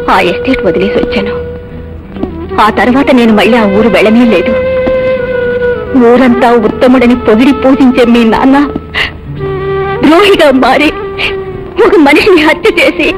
ఆ ఎస్టేట్ వదిలేసి వచ్చాను ఆ తర్వాత నేను మళ్ళీ ఆ ఊరు వెళ్ళనే లేదు ఊరంతా ఉత్తముడని పొగిడి పూజించే మీ నాన్న ద్రోహిగా మారి ఒక మనిషిని హత్య చేసి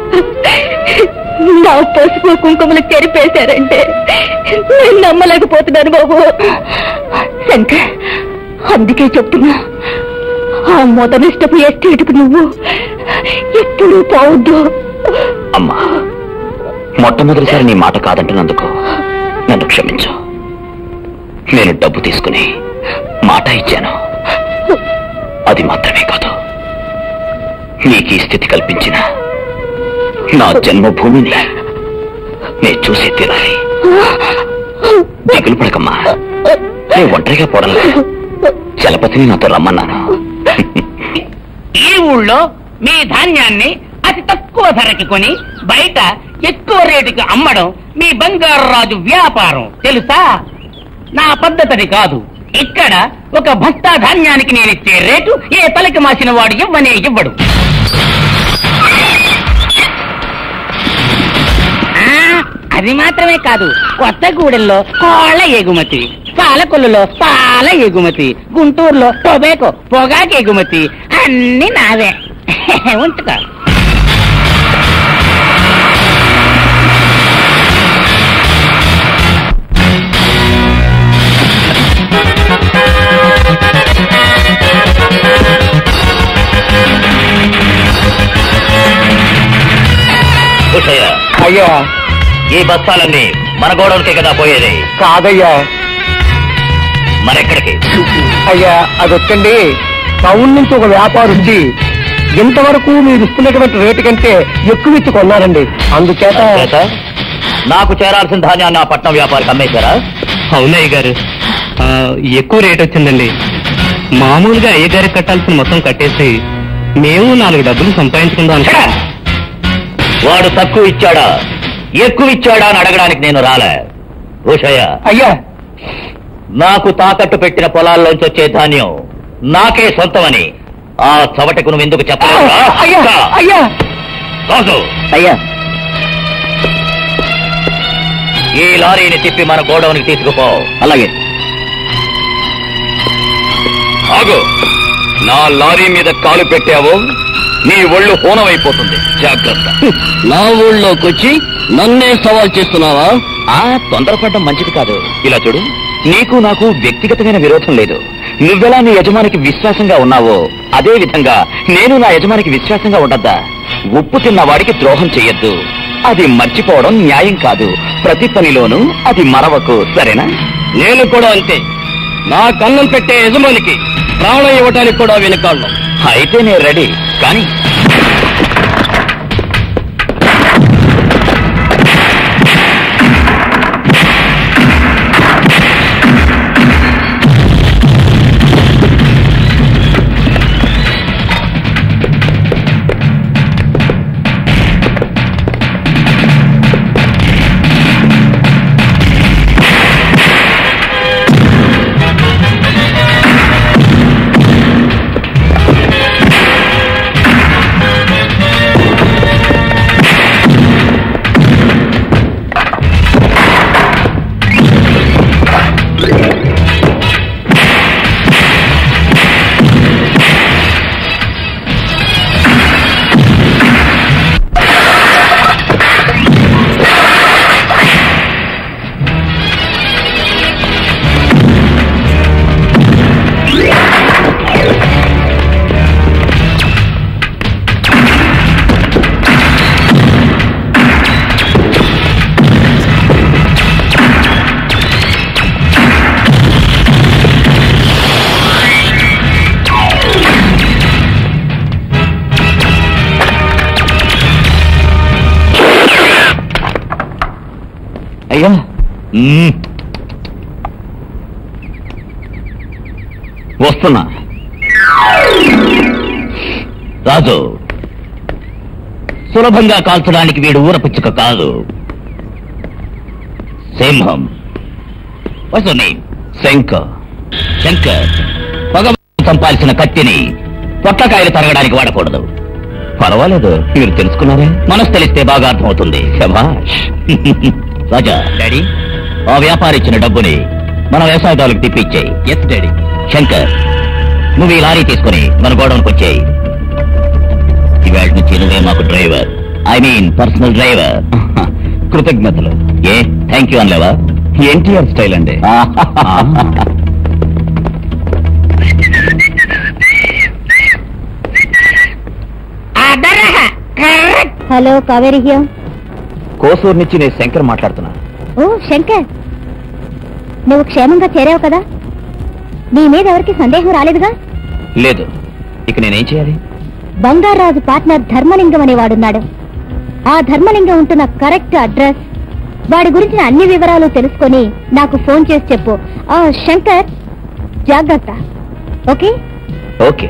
నా పసుపు కుంకుమలు చెరిపేశారంటే నేను నమ్మలేకపోతున్నాను బాబు శంకర్ అందుకే చెప్తున్నా ఆ మొదలిష్టపు ఎస్టేట్కు నువ్వు ఎప్పుడు పోవద్దు అమ్మా మొట్టమొదటిసారి నీ మాట కాదంటున్నందుకు నన్ను క్షమించు నేను డబ్బు తీసుకుని మాట ఇచ్చాను అది మాత్రమే కాదు నీకు ఈ స్థితి కల్పించిన నా జన్మభూమిని నేను చూసే తీరాలి దిగులు పడకమ్మా నేను ఒంటరిగా పోవడంలే చలపతిని నాతో రమ్మన్నాను ఈ ఊళ్ళో మీ ధాన్యాన్ని అతి తక్కువ ధరకి కొని బయట ఎక్కువ రేటుకి అమ్మడం మీ బంగారు రాజు వ్యాపారం తెలుసా నా పద్ధతి కాదు ఇక్కడ ఒక బస్తా ధాన్యానికి నేనిచ్చే రేటు ఏ తలకి మాసిన వాడు ఇవ్వనే ఇవ్వడు ఆ, అది మాత్రమే కాదు కొత్తగూడెంలో కోళ్ల ఎగుమతి పాలకొల్లులో పాల ఎగుమతి గుంటూరులో టొబాకో పొగాకు ఎగుమతి అన్ని నావే ఉంచుకో ఉషయ్య, అయ్యా ఈ బస్తాలన్నీ మన గోడౌన్కే కదా పోయేది కాదయ్యా మరెక్కడికి అయ్యా అదొచ్చండి టౌన్ నుంచి ఒక వ్యాపారం వచ్చి ఇంతవరకు మీరు ఇస్తున్నటువంటి రేటు కంటే ఎక్కువ ఇచ్చి కొన్నారండి అందుచేత చేత నాకు చేరాల్సిన ధాన్యాన్ని ఆ పట్నం వ్యాపారికి అమ్మేశారా అవునయ్య గారు ఆ, ఎక్కువ రేట్ వచ్చిందండి మామూలుగా అయ్య గారికి కట్టాల్సిన మొత్తం కట్టేసి మేము నాలుగు డబ్బులు సంపాదించుకుందాం అనుకున్నాం వాడు తక్కువ ఇచ్చాడా ఎక్కువ ఇచ్చాడా అని అడగడానికి నేను రాలే ఉషయ్య అయ్యా నాకు తాకట్టు పెట్టిన పొలాల్లోంచి వచ్చే ధాన్యం నాకే సొంతమని ఆ చవటకు నువ్వు ఎందుకు చెప్పలేదా అయ్యా అయ్యా రాజు అయ్యా ఈ లారీని తిప్పి మన గోడౌన్కి తీసుకుపో అలాగే ఆగు నా లారీ మీద కాలు పెట్టావో నీ ఒళ్ళు హోనమైపోతుంది జాగ్రత్త నా ఊళ్ళోకి వచ్చి నన్నే సవాల్ చేస్తున్నావా ఆ తొందరపడడం మంచిది కాదు ఇలా చూడు నీకు నాకు వ్యక్తిగతమైన విరోధం లేదు నువ్వెలా నీ యజమానికి విశ్వాసంగా ఉన్నావో అదే విధంగా నేను నా యజమానికి విశ్వాసంగా ఉండద్దా ఉప్పు తిన్న వాడికి ద్రోహం చెయ్యొద్దు అది మర్చిపోవడం న్యాయం కాదు ప్రతి పనిలోనూ అది మరవకు సరేనా నేను కూడా అంతే నా కన్నం పెట్టే యజమానికి ప్రాణం ఇవ్వటానికి కూడా వెనుకాళ్ళం అయితే నేను రెడీ కానీ అయ్యా మ్మ్. వస్తున్నా రాజు సులభంగా కాల్చడానికి వీడు ఊరపిచ్చుక కాదు సింహం వస్తుంది శంకర్ శంకర్ పగ చంపాల్సిన కత్తిని పొట్లకాయలు తరగడానికి వాడకూడదు పర్వాలేదు మీరు తెలుసుకున్నారే మనసు తెలిస్తే బాగా అర్థమవుతుంది శభాష్ రాజా డాడీ ఆ వ్యాపారి ఇచ్చిన డబ్బుని మన వ్యవసాయదారులకు తిప్పిచ్చేయి ఎస్ డాడీ శంకర్ నువ్వు ఈ లారీ తీసుకుని మన గోడౌన్కి వచ్చేయి ఇవాళ నుంచి నువ్వే మాకు driver I mean personal driver కృతజ్ఞతలు ఏ థ్యాంక్ యూ అనలేవా ఎన్టీఆర్ స్టైల్ అండి అదరహ correct hello Kaveri here Kosuru నుంచి నేను శంకర్ మాట్లాడుతున్నా ఓ శంకర్ నువ్వు క్షేమంగా చేరావు కదా నీ మీద ఎవరికి సందేహం రాలేదుగా లేదు ఇక నేనేం చేయాలి బంగారాజు పార్ట్నర్ ధర్మలింగం అనేవాడున్నాడు ఆ ధర్మలింగం ఉంటున్న కరెక్ట్ అడ్రస్ వాడి గురించిన అన్ని వివరాలు తెలుసుకొని నాకు ఫోన్ చేసి చెప్పు ఆ శంకర్ జాగ్రత్త ఓకే ఓకే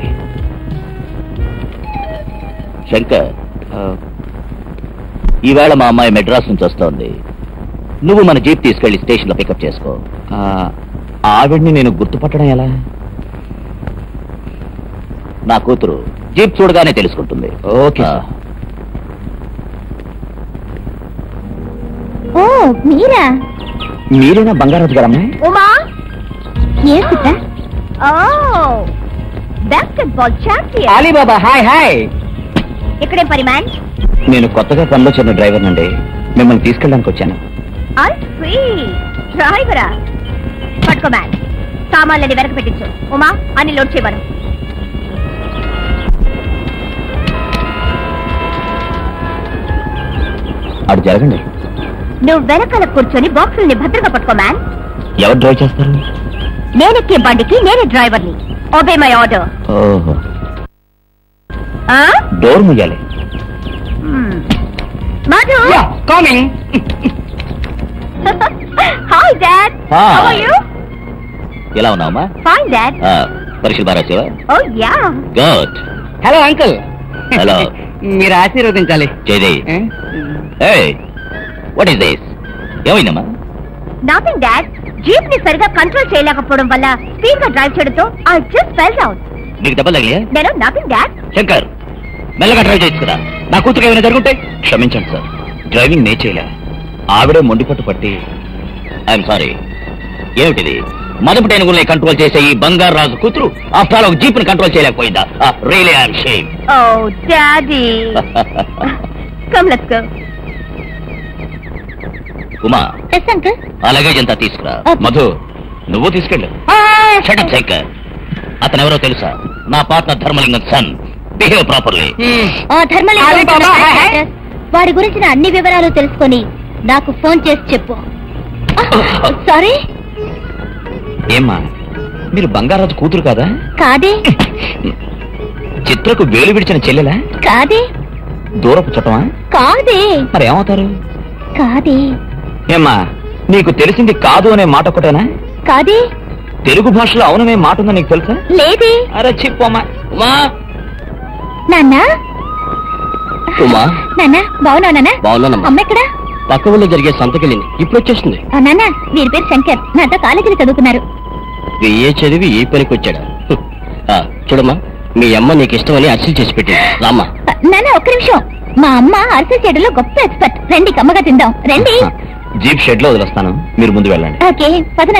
శంకర్ ఆ, ఈవేళ మా అమ్మాయి మెడ్రాస్ నుంచి వస్తోంది నువ్వు మన జీప్ తీసుకెళ్లి స్టేషన్లో పికప్ చేసుకో ఆ, ఆవిడ్ని నేను గుర్తుపట్టడం ఎలా నా కూతురు జీప్ చూడగానే తెలుసుకుంటుంది ఓకే ఓ మీరా మీరేనా బంగారాజు గారు అమ్మాయి ఉమా ఏ చిత్ర ఓ basketball champion Alibaba hi hi ఇక్కడే పని మ్యాన్ నేను కొత్తగా పనిలో చేరిన డ్రైవర్ నండి మిమ్మల్ని తీసుకెళ్ళడానికి వచ్చాను ఐ ఫ్రీ డ్రైవరా పట్టుకో మ్యాన్ సామాన్లని వెనక పెట్టించు ఉమా అని లోడ్ చేయమను అటు జరగండి నువ్వు వెనకాల కూర్చొని బాక్సుల్ని భద్రంగా పట్టుకో మ్యాన్ ఎవరు డ్రైవ్ చేస్తారు నేనెక్కే బండికి నేనే డ్రైవర్ని ఓబే మై ఆర్డర్ ఓహో డోర్ ముయ్యాలి Madhu coming hi dad Hi. How are you ఎలా ఉన్నావమ్మా ఫైన్ డాడ్ ఆ, పరీక్షలు బాగా రాసావా oh yeah good hello uncle Hello. మీరు ఆశీర్వదించాలి జయదేవ్ ఏ? వాట్ ఈస్ దిస్ ఏమైందమ్మా నథింగ్ డాడ్ జీప్ ని సరిగా కంట్రోల్ చేయలేకపోవడం వల్ల స్పీడ్ గా డ్రైవ్ చేయడంతో ఐ జస్ట్ ఫెల్ డౌన్ నీకు దెబ్బలు తగిలియా నేను నథింగ్ డాడ్ శంకర్ మెల్లగా డ్రైవ్ చేయొచ్చు కదా నా కూతురు ఏమైనా జరుగుంటే క్షమించండి సార్ డ్రైవింగ్ నే చేయలే ఆవిడే మొండి పట్టు పట్టి ఐఎమ్ సారీ ఏమిటిది మొదటి ఏనుగుల్ని కంట్రోల్ చేసే ఈ బంగారు రాజు కూతురు ఆఫ్టర్ ఆల్ ఒక జీప్ ని కంట్రోల్ చేయలేకపోయిందా really I'm shame oh daddy come let's go Uma yes uncle ఆ లగేజ్ అంతా తీసుకురా Okay. మధు నువ్వు తీసుకెళ్ళు షటప్ శంకర్ అతను ఎవరో తెలుసా నా partner Dharmalingam son behave properly ఆ ధర్మలింగం అరే బాబా, ఉంటున్న హే, హే. అడ్రస్, వాడి గురించిన అన్ని వివరాలు తెలుసుకొని నాకు ఫోన్ చేసి చెప్పు సారీ ఏమ్మా మీరు బంగారాజు కూతురు కదా కాదే చిత్రకు వేలు విడిచిన చెల్లెలా కాదే దూరపు చుట్టమా కాదే మరి ఏమవుతారు కాదే ఏమ్మా నీకు తెలిసింది కాదు అనే మాట ఒకటేనా కాదే తెలుగు భాషలో అవుననే మాట ఉందో నీకు తెలుసా లేదే అరే చిప్పమ్మా ఉమా నాన్న ఉమా నాన్న బాగున్నావు నాన్న బాగున్నానమ్మా. అమ్మ ఎక్కడా పక్క ఊళ్ళో జరిగే సంతకెళ్ళింది ఇప్పుడు వచ్చేస్తుంది ఆ, నాన్న వీరి పేరు శంకర్ నాతో కాలేజీలో చదువుతున్నారు ఏ చదివి ఈ పనికి వచ్చాడా చూడమ్మా మీ అమ్మ నీకు ఇష్టమని అర్చలు చేసి పెట్టింది రామ్మా ఆ, నాన్న ఒక్క నిమిషం మా అమ్మ అరిసె చేయడంలో గొప్ప ఎక్స్పర్ట్ రండి కమ్మగా తిందాం రండి జీప్ షెడ్ లో వదిలేస్తాను మీరు ముందు వెళ్ళండి ఓకే పదన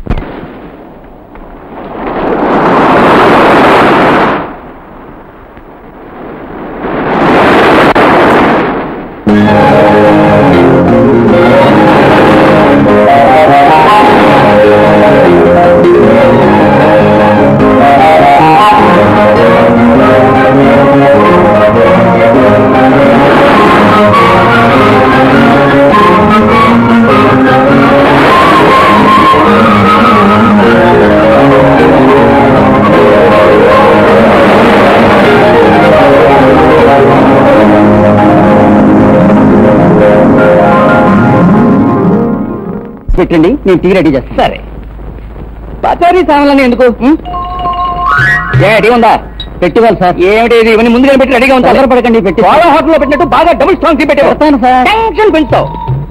పెట్టండి నేను టీ రెడీ చేస్తాను సరే పచారీ సామాన్లన్నీ ఎందుకు ఉం? ఏ టీ ఉందా పెట్టివ్వాలి సార్ ఏమిటి ఇది ఇవన్నీ ముందుగా పెట్టి రెడీగా ఉంది పడకండి పెట్టి సోడా హోటల్ లో పెట్టినట్టు బాగా డబుల్ స్ట్రాంగ్ టీ పెట్టి వస్తాను సార్ టెన్షన్ పెంచుతావు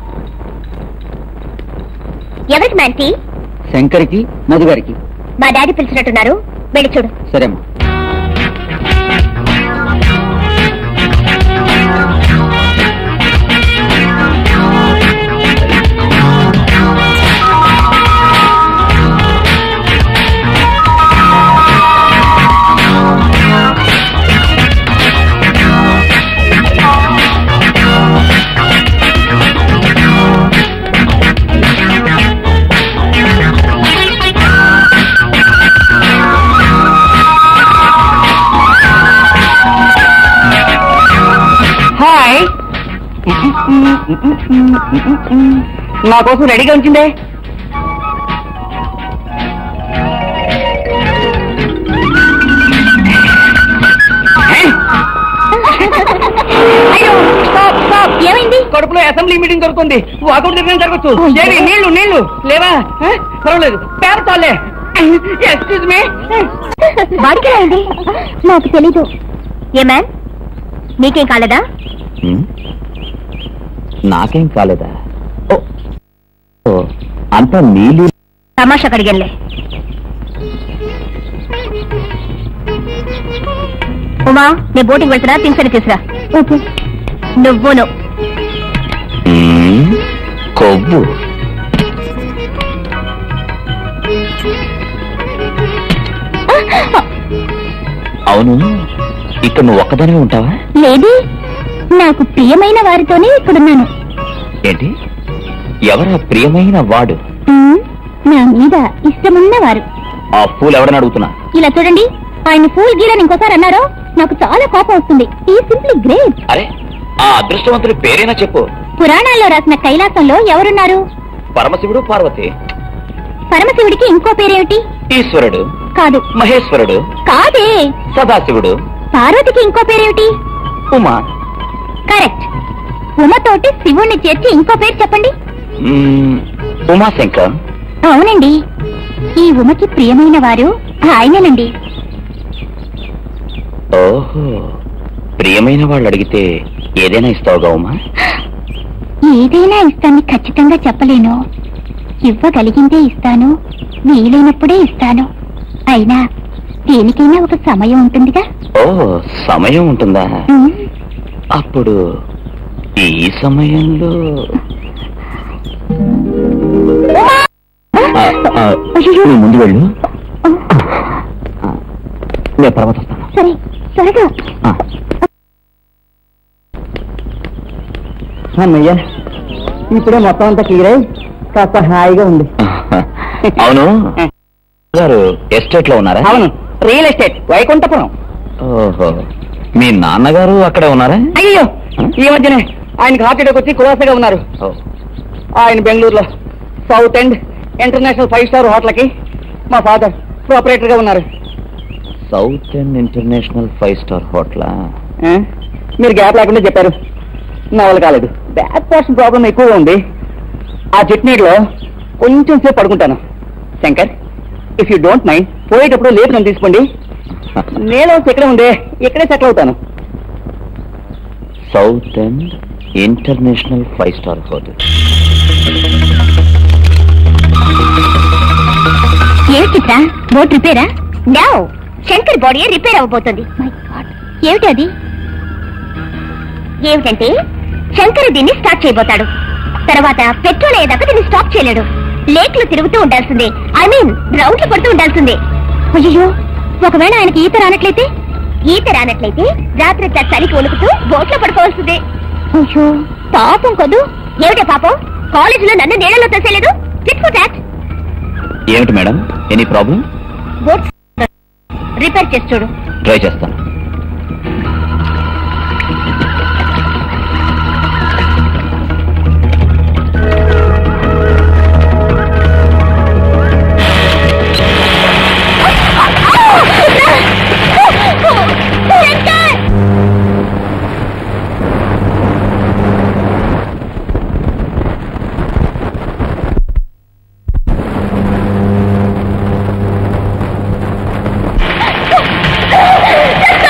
ఎవరికి మ్యాంటీ శంకర్కి మధు గారికి మా డాడీ పిలిచినట్టున్నారు వెళ్ళి చూడు సరేమ్మా నా కోసం రెడీగా ఉంచిందే ఏమైంది కడుపులో అసెంబ్లీ మీటింగ్ జరుగుతుంది వాకౌట్ దగ్గర జరగచ్చు అయ్యో. ఏమి నీళ్లు నీళ్లు లేవా ఆ? పర్వాలేదు పేపర్ చాలే ఎక్స్క్యూజ్ మీ వాడికి రాయండి నాకు తెలీదు ఏ మ్యాన్ నీకేం కాలేదా హ్మ్? నాకేం కాలేదా ఓ ఓ, అంతా నీళ్ళు తమాషా కడిగంలే ఉమా నేను బోటింగ్ వెళ్తున్నా తినసరి తీసురా ఓకే నువ్వును హ్మ్, కొవ్వు అవును ఇక్కడ నువ్వు ఒక్కదానివే ఉంటావా లేదు నాకు ప్రియమైన వారితోనే ఇక్కడున్నాను ఏంటి ఎవరా ప్రియమైన వాడు ఉమ్, నా మీద ఇష్టమున్న వారు ఆ పూలు ఎవడని అడుగుతున్నా ఇలా చూడండి ఆయన ఫూల్ గీరని ఇంకోసారి అన్నారో నాకు చాలా కోపం వస్తుంది ఈ సింప్లీ గ్రేట్ అరే ఆ అదృష్టవంతుడి పేరేనా చెప్పు పురాణాల్లో రాసిన కైలాసంలో ఎవరున్నారు పరమశివుడు పార్వతి పరమశివుడికి ఇంకో పేరేమిటి ఈశ్వరుడు కాదు మహేశ్వరుడు కాదే సదాశివుడు పార్వతికి ఇంకో పేరేమిటి ఉమా కరెక్ట్ ఉమతోటి శివుణ్ణి చేర్చి ఇంకో పేరు చెప్పండి మ్మ్, ఉమాశంకర్ అవునండి ఈ ఉమకి ప్రియమైన వారు ఆయనేనండి ఓహో ప్రియమైన వాళ్ళు అడిగితే ఏదైనా ఇస్తావుగా ఉమా ఏదైనా ఇస్తాన్ని ఖచ్చితంగా చెప్పలేను ఇవ్వగలిగిందే ఇస్తాను వీలైనప్పుడే ఇస్తాను అయినా దేనికైనా ఒక సమయం ఉంటుందిగా ఓ సమయం ఉంటుందా ఉమ్, అప్పుడు ఈ సమయంలో ఆ, ఆ, అయ్యయ్యో. నువ్వు ముందు వెళ్ళు ఆ, నేను తర్వాత వస్తాను సరే త్వరగా ఆ. అన్నయ్య ఇప్పుడే మొత్తం అంతా క్లియర్ అయి కాస్త హాయిగా ఉంది అవును గారు ఎస్టేట్ లో ఉన్నారా అవును రియల్ ఎస్టేట్ వైకుంఠపురం ఓహో మీ నాన్నగారు అక్కడే ఉన్నారా అయ్యో ఈ మధ్యనే ఆయనకి హార్ట్ అటాక్ వచ్చి కులాసగా ఉన్నారు ఓ, ఆయన బెంగళూరులో south end international five star హోటల్కి మా ఫాదర్ ప్రాపరేటర్ గా ఉన్నారు south and international five star hotel ఆ? మీరు గ్యాప్ లేకుండా చెప్పారు నా వల్ల కాలేదు బ్యాక్ పోర్షన్ ప్రాబ్లం ఎక్కువగా ఉంది ఆ చిట్నీటిలో కొంచెం సేపు పడుకుంటాను Shankar if you don't mind పోయేటప్పుడు లేపు నన్ను తీసుకోండి నేను ఇక్కడే ఉంది ఇక్కడే సెటిల్ అవుతాను south and international five star hotel ఏమిటి చిత్ర బోట్ రిపేరా నో శంకర్ బాడీ రిపేర్ అవ్వబోతుంది ఏమిటి అది ఏమిటంటే శంకర్ దీన్ని స్టార్ట్ చేయబోతాడు తర్వాత పెట్రోల్ అయ్యేదాకా దీన్ని స్టాప్ చేయలేడు లేక్లు తిరుగుతూ ఉండాల్సిందే ఐ మీన్ రౌండ్లు పడుతూ ఉండాల్సిందే అయ్యో ఒకవేళ ఆయనకి ఈత రానట్లయితే ఈత రానట్లయితే రాత్రి చలికి వణుకుతూ బోట్లో పడుకోవాల్సిందే అయ్యో పాపం కదూ ఏమిటే పాపం కాలేజీలో నన్ను నీళ్ళలో తోసేయలేదు టిట్ ఫర్ టాట్ ఏమిటి madam any problem boat repair చేసి చూడు ట్రై చేస్తాను శంకర్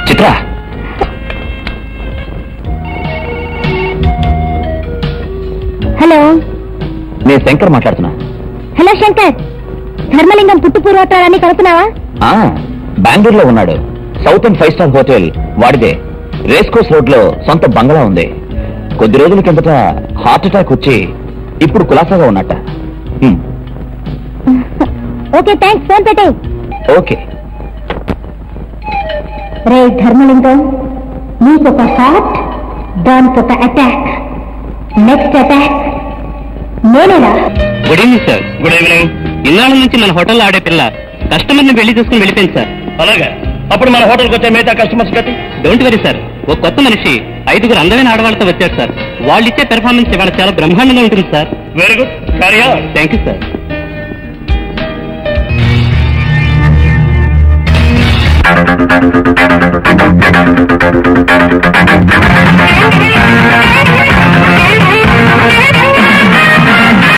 చిత్ర హలో నేను శంకర్ మాట్లాడుతున్నా హలో శంకర్ ధర్మలింగం పుట్టు పూర్వోత్తరాన్ని కలుపుతున్నావా ఆ బెంగళూరులో ఉన్నాడు south and five star hotel వాడిదే రేస్ కోర్స్ రోడ్ లో సొంత బంగ్లా ఉంది కొద్ది రోజుల కిందట హార్ట్ అటాక్ వచ్చి ఇప్పుడు కులాసాగా ఉన్నట్ట హ్మ్, ఓకే థ్యాంక్స్ ఫోన్ పెట్టే ఓకే రే ధర్మలింగం నీకొక హార్ట్ దానికొక అటాక్ నెక్స్ట్ అటాక్ నేనేనా good evening sir good evening ఇన్నాళ్ళ నుంచి మన హోటల్లో ఆడే పిల్ల కస్టమర్ని పెళ్లి చేసుకుని వెళ్ళిపోయింది సార్ అలాగా అప్పుడు మన హోటల్కి వచ్చే మిగతా కస్టమర్స్ గతి డోంట్ వరీ సార్ ఒక కొత్త మనిషి ఐదుగురు అందమైన ఆడవాళ్ళతో వచ్చారు సార్ వాళ్ళు ఇచ్చే పెర్ఫార్మెన్స్ ఇవాళ చాలా బ్రహ్మాండంగా ఉంటుంది సార్ వెరీ గుడ్ కార్యా థ్యాంక్ యూ సార్ ఆ